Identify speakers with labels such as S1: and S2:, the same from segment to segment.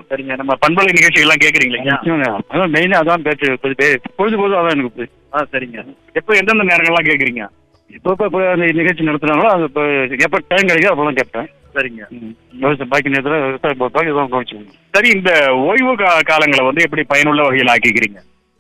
S1: சரிங்க நம்ம பண்பலை நிகழ்ச்சி எல்லாம் கேக்குறீங்களா
S2: நிச்சயமா. அதான் மெயினாக அதான் பேச்சு பொது பே- பொழுது பொழுது அதான் எனக்கு பொழுது.
S1: ஆ சரிங்க எப்போ எந்தெந்த நேரங்கள்லாம் கேக்குறீங்க
S2: இப்போ இப்போ இப்போ அந்த நிகழ்ச்சி நடத்துனாங்களோ அது இப்போ எப்போ டைம் கிடைக்குதோ அப்போலாம் கேட்பேன்
S1: சரிங்க
S2: ம். விவசாய பாக்கி நேரத்தில் விவசாயம் பார்ப்பாங்க இதான் கவனிச்சுக்கணும்
S1: சரி இந்த ஓய்வு கா- காலங்களை வந்து எப்படி பயனுள்ள வகையில் ஆக்கிக்கிறீங்க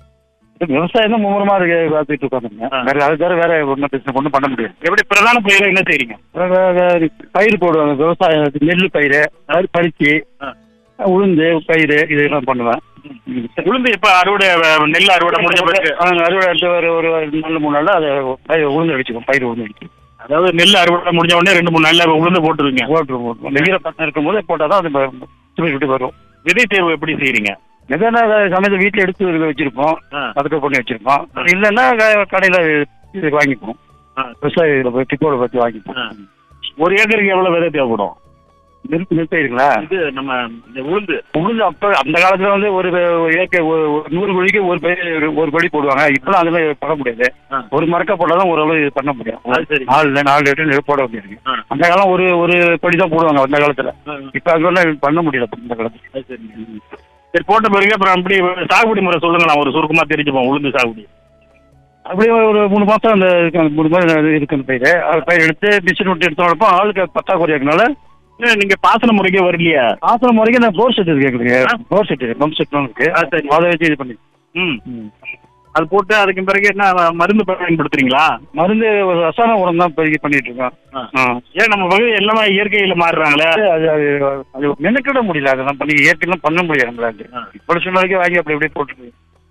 S2: விவசாயம் தான் மும்முரமாக இருக்கு பார்த்துட்டு உட்காந்துருங்க
S1: ஆ.
S2: வேற அது தவிர வேற ஒன்றும் பிசினஸ் ஒன்றும் பண்ண முடியாது
S1: எப்படி பிரதான பயிரை என்ன செய்றீங்க
S2: வேற- வேற- வேற பயிர் போடுவாங்க விவசாயம் நெல் பயிர் அது பருத்தி
S1: ஆ.
S2: உளுந்து பயிர் இதெல்லாம் பண்ணுவேன் ம்.
S1: உளுந்து எப்ப அறுவடை வ- நெல் அறுவடை முடிஞ்ச பிறகு
S2: ஆ, அறுவடை எடுத்து ஒரு ஒரு நாலு மூணு நாளில் அதை பயிர் உளுந்து அடிச்சுக்கும் பயிர் உளுந்து அடிக்கும்
S1: அதாவது நெல் அறுவடை முடிஞ்ச உடனே ரெண்டு மூணு நாள்ல உளுந்து போட்டுருவீங்க
S2: ஓட்டுருவோம் ஓட்டுருவோம் நெகிர பட்டம் இருக்கும்போது போட்டால் தான் அது ப- சுமை விட்டு வரும்
S1: விதை தேர்வு எப்படி செய்றீங்க
S2: எதனா சமயத்தை வீட்டில் எடுத்து இருக்க வச்சிருப்போம்
S1: ஆ.
S2: பதக்க பண்ணி வச்சிருப்போம் இல்லைன்னா கடையில் இது வாங்கிப்போம்
S1: ஆ.
S2: விவசாய இதில் போய் டிப்போட பற்றி வாங்கிப்போம்
S1: ஆ. ஒரு ஏக்கருக்கு எவ்வளவு விதை தேவைப்படும்
S2: நெல் நெற்பயிருங்களா
S1: இது நம்ம இந்த உளுந்து
S2: உளுந்து அப்போ அந்த காலத்தில் வந்து ஒரு ஒரு ஏக்கர் ஒரு ஒரு நூறு கோழிக்கு ஒரு பயிர் ஒரு- ஒரு படி போடுவாங்க இப்போலாம் அதில் பண்ண முடியாது
S1: ஆ.
S2: ஒரு மரக்கா போட்டால் தான் ஓரளவு இது பண்ண முடியும்
S1: அது சரி.
S2: நாலு நாலு லிட்டர் போட முடியாது
S1: ஆ.
S2: அந்த காலம் ஒரு ஒரு படி தான் போடுவாங்க அந்த காலத்தில்
S1: ஆ.
S2: இப்போ அதெல்லாம் பண்ண முடியல இந்த காலத்தில்
S1: அது சரிங்க. சரி போட்ட பிறகு அப்புறம் அப்படி சாகுபடி முறை சொல்லுங்களேன் ஒரு சுருக்கமா தெரிஞ்சுப்போம் உளுந்து சாகுபடி
S2: அப்படியே ஒரு மூணு மாதம் அந்த இருக்கு, அந்த மூணு மாதம் இருக்கு அந்த பயிர் அது பயிர் எடுத்து மிஷின் விட்டு எடுத்தோடப்போ ஆளுக்கு பத்தாக்குறையா இருக்கனால
S1: ஏன் நீங்க பாசன முறைக்கே வரலையா
S2: ஆசிரம் முறைக்கு நான் போர் செட் இருக்கு எங்களுக்கு
S1: ஆ.
S2: போர் செட் பம்ப் செட்லாம் இருக்கு
S1: ஆ, சரி.
S2: அதை வச்சு இது பண்ணி
S1: ம் அது போட்டு அதுக்கு பிறகு என்ன மருந்து பயன்படுத்துறீங்களா
S2: மருந்து ஒரு ரசாயன உரம் தான் பெருகி பண்ணிட்டு இருக்கோம் ஆ.
S1: ஏன் நம்ம பகுதி எல்லாமே இயற்கையில மாறுறாங்களே
S2: அது அது அது மெனக்கிட முடியல அதெல்லாம் பண்ணி இயற்கைலாம் பண்ண முடியாது நம்மளால
S1: ஆ.
S2: இப்போ சூழ்நிலைக்கு வாங்கி அப்படி அப்படியே போட்டு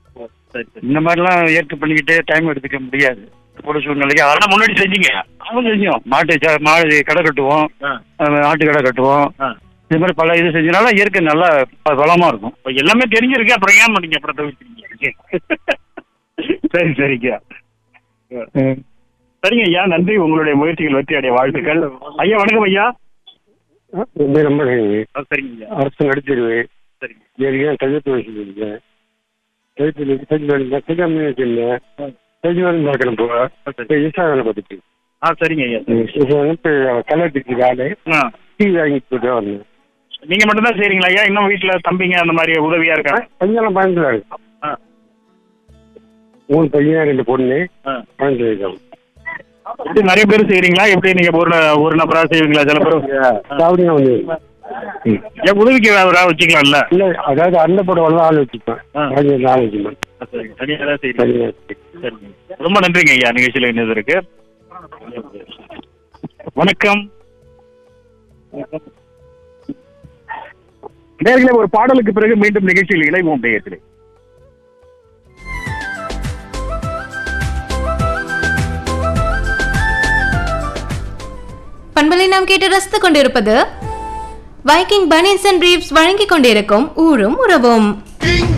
S1: சரி சரி
S2: இந்த மாதிரிலாம் இயற்கை பண்ணிக்கிட்டு டைம் எடுத்துக்க முடியாது இப்போ சூழ்நிலைக்கு
S1: ஆனா
S2: அதெல்லாம்
S1: முன்னாடி செஞ்சீங்க
S2: அவங்க செஞ்சோம் மாட்டு ச- மாடு கடை கட்டுவோம்
S1: ஆ.
S2: அஹ் ஆட்டு கடை கட்டுவோம்
S1: ஆ.
S2: இது மாதிரி பல இது செஞ்சனால இயற்கை நல்லா ப- வளமா இருக்கும்
S1: இப்ப எல்லாமே தெரிஞ்சிருக்கு அப்புறம் ஏன் பண்ணீங்க அப்புறம் தவிர்த்தீங்க சரி சரிங்க சரிங்க ஐயா நன்றி உங்களுடைய முயற்சிகள் வெற்றி அடைய வாழ்த்துக்கள் ஐயா வணக்கம் ஐயா
S3: ரொம்ப ரொம்ப நன்றி
S1: ஆ, சரிங்க ஐயா
S3: அரசு நடிச்சிருவு
S1: சரிங்க
S3: ஏற்கனவே கல்வித்து வச்சுருக்கேன் கல்வித்து செஞ்சு வேணும் செஞ்சு அம்மி வச்சிருந்தேன் செஞ்சு வேணும் பார்க்கணும் போ இப்போ ஈசா வேலை பார்த்துட்டு
S1: ஆ சரிங்க ஐயா
S3: இப்போ வந்து இப்போ கலர்ட்டுக்கு வேலை
S1: ஆ
S3: டீ வாங்கிட்டு போட்டு வரணும்
S1: நீங்க மட்டும் தான் செய்றீங்களா ஐயா இன்னும் வீட்டுல தம்பிங்க அந்த மாதிரி உதவியா இருக்கா
S3: கொஞ்சம் பயந்துறாரு
S1: ஆ.
S3: மூணு பையன் ரெண்டு பொண்ணு
S1: ஆ.
S3: பயந்து வைக்கலாம்
S1: எப்படி நிறைய பேர் செய்றீங்களா எப்படி நீங்க ஒரு ந- ஒரு நபரா செய்வீங்களா சில பேர்
S3: சாப்பிடுங்க வந்து
S1: ஏன் உதவிக்கு வேற வச்சுக்கலாம்ல
S3: இல்லை அதாவது அந்த படம் ஆள் வச்சுப்பேன்
S1: ஆ.
S3: பதினஞ்சு ஆள் வச்சுப்பேன்
S1: தனியாக தான் செய்றீங்க
S3: சரிங்க
S1: சரிங்க ரொம்ப நன்றிங்க ஐயா நிகழ்ச்சியில் இணைந்ததற்கு வணக்கம் நேர்களே ஒரு பாடலுக்கு பிறகு மீண்டும் நிகழ்ச்சியில் இணைவோம் நேயர்களே
S4: பண்பலை நாம் கேட்டு ரசித்துக் கொண்டிருப்பது வைக்கிங் பனின்ஸ் அண்ட் பிரீப்ஸ் வழங்கிக் கொண்டிருக்கும் ஊரும் உறவும்